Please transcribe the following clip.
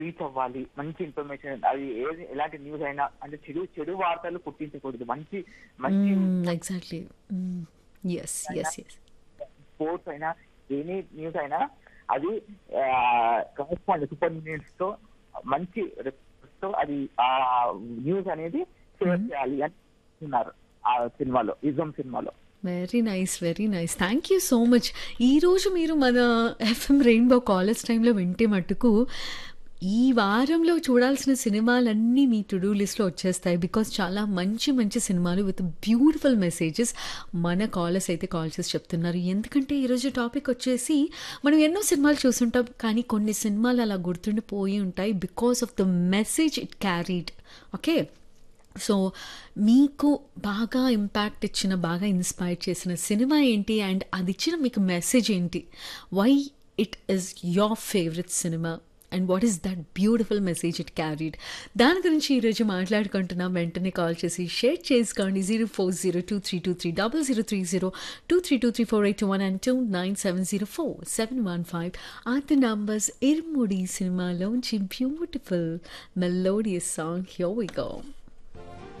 reach అవ్వాలి మంచి information అది ఏది ఎలాంటి న్యూస్ అయినా అంటే చెడు చెడు వార్తలు పుట్టించకూడదు మంచి మంచి exactly yes yes yes sports అయినా ఎనీ న్యూస్ అయినా అది కరెస్పాండ్ సూపర్ మినిట్స్ తో మంచి reports తో అది ఆ న్యూస్ అనేది షేర్ చేయాలి అని ఉన్నారు ఆ సినిమాలో ఇజం సినిమాలో very nice very nice thank you so much ఈరోజు మీరు మన ఎఫ్ఎం రెయిన్బో కాలేజ్ టైంలో వింటే మట్టుకు ఈ వారంలో చూడాల్సిన సినిమాలన్నీ మీ టు డూ లిస్ట్లో వచ్చేస్తాయి బికాస్ చాలా మంచి మంచి సినిమాలు విత్ బ్యూటిఫుల్ మెసేజెస్ మన కాలర్స్ అయితే కాల్ చేసి చెప్తున్నారు ఎందుకంటే ఈరోజు టాపిక్ వచ్చేసి మనం ఎన్నో సినిమాలు చూసుంటాం కానీ కొన్ని సినిమాలు అలా గుర్తుండిపోయి ఉంటాయి because of the message it carried okay so మీకు బాగా ఇంపాక్ట్ ఇచ్చిన బాగా ఇన్స్పైర్ చేసిన సినిమా ఏంటి అండ్ అది ఇచ్చిన మీకు మెసేజ్ ఏంటి why it is your favourite cinema and what is that beautiful message it carried దాని గురించి ఈరోజు మాట్లాడుకుంటున్నాం వెంటనే కాల్ చేసి షేర్ చేసుకోండి zero four zero two three two three double zero three zero two three two three four eight one and two nine seven zero four seven one five are the numbers Irumudi సినిమాలోంచి beautiful melodious song here we go